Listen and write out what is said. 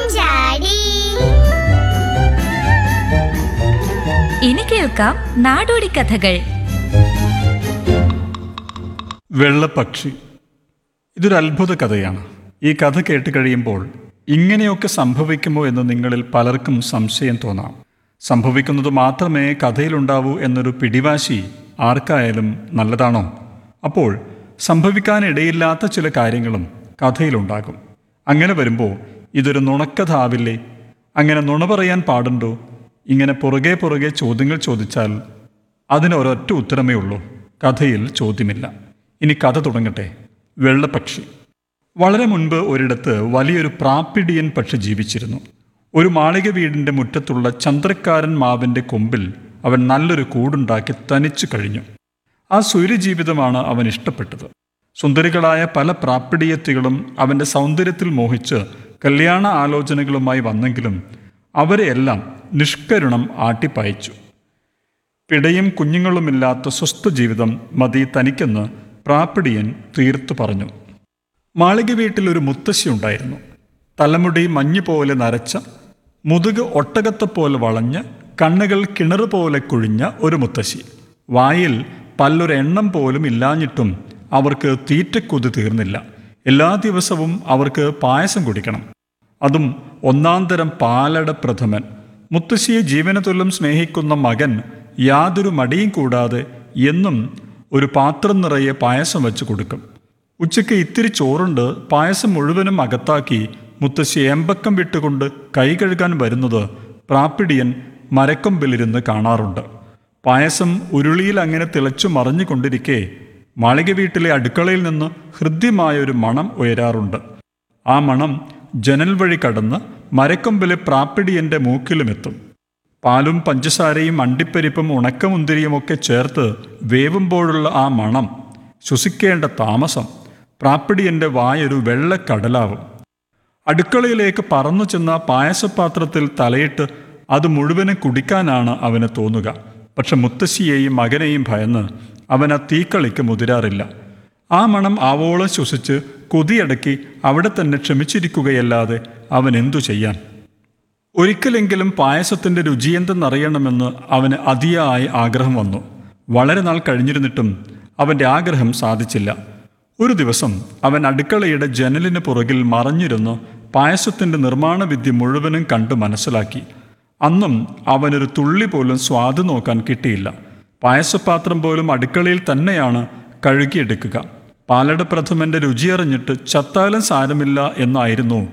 ചാടി ഇനി കേൾക്കാം നാടോടി കഥകൾ വെള്ളപ്പക്ഷി ഇതൊരു അത്ഭുത കഥയാണ് ഈ കഥ കേട്ട് കഴിയുമ്പോൾ ഇങ്ങനെയൊക്കെ സംഭവിക്കുമോ എന്ന് നിങ്ങളിൽ പലർക്കും സംശയം തോന്നാം സംഭവിക്കുന്നത് മാത്രമേ കഥയിലുണ്ടാവൂ എന്നൊരു പിടിവാശി ആർക്കായാലും നല്ലതാണോ അപ്പോൾ സംഭവിക്കാനിടയില്ലാത്ത ചില കാര്യങ്ങളും കഥയിലുണ്ടാകും അങ്ങനെ വരുമ്പോൾ ഇതൊരു നുണക്കഥ ആവില്ലേ അങ്ങനെ നുണ പറയാൻ പാടുണ്ടോ ഇങ്ങനെ പുറകെ പുറകെ ചോദ്യങ്ങൾ ചോദിച്ചാൽ അതിന് ഒരൊറ്റ ഉത്തരമേ ഉള്ളൂ കഥയിൽ ചോദ്യമില്ല ഇനി കഥ തുടങ്ങട്ടെ വെള്ളപ്പക്ഷി വളരെ മുൻപ് ഒരിടത്ത് വലിയൊരു പ്രാപ്പിടിയൻ പക്ഷി ജീവിച്ചിരുന്നു ഒരു മാളിക വീടിൻ്റെ മുറ്റത്തുള്ള ചന്ദ്രക്കാരൻ മാവിൻ്റെ കൊമ്പിൽ അവൻ നല്ലൊരു കൂടുണ്ടാക്കി തനിച്ചു കഴിഞ്ഞു ആ സ്വൈര്യജീവിതമാണ് അവൻ ഇഷ്ടപ്പെട്ടത് സുന്ദരികളായ പല പ്രാപ്പിടിയത്തികളും അവൻ്റെ സൗന്ദര്യത്തിൽ മോഹിച്ച് കല്യാണ ആലോചനകളുമായി വന്നെങ്കിലും അവരെയെല്ലാം നിഷ്കരുണം ആട്ടിപ്പായിച്ചു പിടയും കുഞ്ഞുങ്ങളുമില്ലാത്ത സ്വസ്ഥ ജീവിതം മതി തനിക്കെന്ന് പ്രാപ്പിടിയൻ തീർത്തു പറഞ്ഞു മാളിക വീട്ടിൽ ഒരു മുത്തശ്ശി ഉണ്ടായിരുന്നു തലമുടി മഞ്ഞ് പോലെ നരച്ച മുതുക് ഒട്ടകത്തെപ്പോലെ വളഞ്ഞ് കണ്ണുകൾ കിണറ് പോലെ കുഴിഞ്ഞ ഒരു മുത്തശ്ശി വായിൽ പല്ലൊരെണ്ണം പോലും ഇല്ലാഞ്ഞിട്ടും അവർക്ക് തീറ്റക്കൊതി തീർന്നില്ല എല്ലാ ദിവസവും അവർക്ക് പായസം കുടിക്കണം അതും ഒന്നാം തരം പാലട പ്രഥമൻ മുത്തശ്ശിയെ ജീവനതുല്യം സ്നേഹിക്കുന്ന മകൻ യാതൊരു മടിയും കൂടാതെ എന്നും ഒരു പാത്രം നിറയെ പായസം വെച്ച് കൊടുക്കും ഉച്ചയ്ക്ക് ഇത്തിരി ചോറുണ്ട് പായസം മുഴുവനും അകത്താക്കി മുത്തശ്ശി എമ്പക്കം വിട്ടുകൊണ്ട് കൈ കഴുകാൻ വരുന്നത് പ്രാപ്പിടിയൻ മരക്കൊമ്പിലിരുന്ന് കാണാറുണ്ട് പായസം ഉരുളിയിൽ അങ്ങനെ തിളച്ചു മറിഞ്ഞുകൊണ്ടിരിക്കെ മാളിക വീട്ടിലെ അടുക്കളയിൽ നിന്ന് ഹൃദ്യമായൊരു മണം ഉയരാറുണ്ട് ആ മണം ജനൽ വഴി കടന്ന് മരക്കൊമ്പിലെ പ്രാപ്പിടിയൻ്റെ മൂക്കിലുമെത്തും പാലും പഞ്ചസാരയും അണ്ടിപ്പരിപ്പും ഉണക്കമുന്തിരിയുമൊക്കെ ചേർത്ത് വേവുമ്പോഴുള്ള ആ മണം ശ്വസിക്കേണ്ട താമസം പ്രാപ്പിടിയൻ്റെ വായൊരു വെള്ളക്കടലാവും അടുക്കളയിലേക്ക് പറന്നു ചെന്ന പായസപാത്രത്തിൽ തലയിട്ട് അത് മുഴുവനും കുടിക്കാനാണ് അവന് തോന്നുക പക്ഷെ മുത്തശ്ശിയെയും മകനെയും ഭയന്ന് അവൻ ആ തീക്കളിക്ക് മുതിരാറില്ല ആ മണം ആവോളം ശ്വസിച്ച് കൊതിയടക്കി അവിടെ തന്നെ ക്ഷമിച്ചിരിക്കുകയല്ലാതെ അവൻ എന്തു ചെയ്യാൻ ഒരിക്കലെങ്കിലും പായസത്തിൻ്റെ രുചിയെന്തെന്നറിയണമെന്ന് അവന് അതിയായ ആഗ്രഹം വന്നു വളരെ നാൾ കഴിഞ്ഞിരുന്നിട്ടും അവൻ്റെ ആഗ്രഹം സാധിച്ചില്ല ഒരു ദിവസം അവൻ അടുക്കളയുടെ ജനലിന് പുറകിൽ മറഞ്ഞിരുന്ന് പായസത്തിൻ്റെ നിർമ്മാണ വിദ്യ മുഴുവനും കണ്ടു മനസ്സിലാക്കി അന്നും അവനൊരു തുള്ളി പോലും സ്വാദ് നോക്കാൻ കിട്ടിയില്ല പായസപാത്രം പോലും അടുക്കളയിൽ തന്നെയാണ് കഴുകിയെടുക്കുക പാലട പ്രഥമന്റെ രുചിയറിഞ്ഞിട്ട് ചത്താലും സാരമില്ല എന്നായിരുന്നു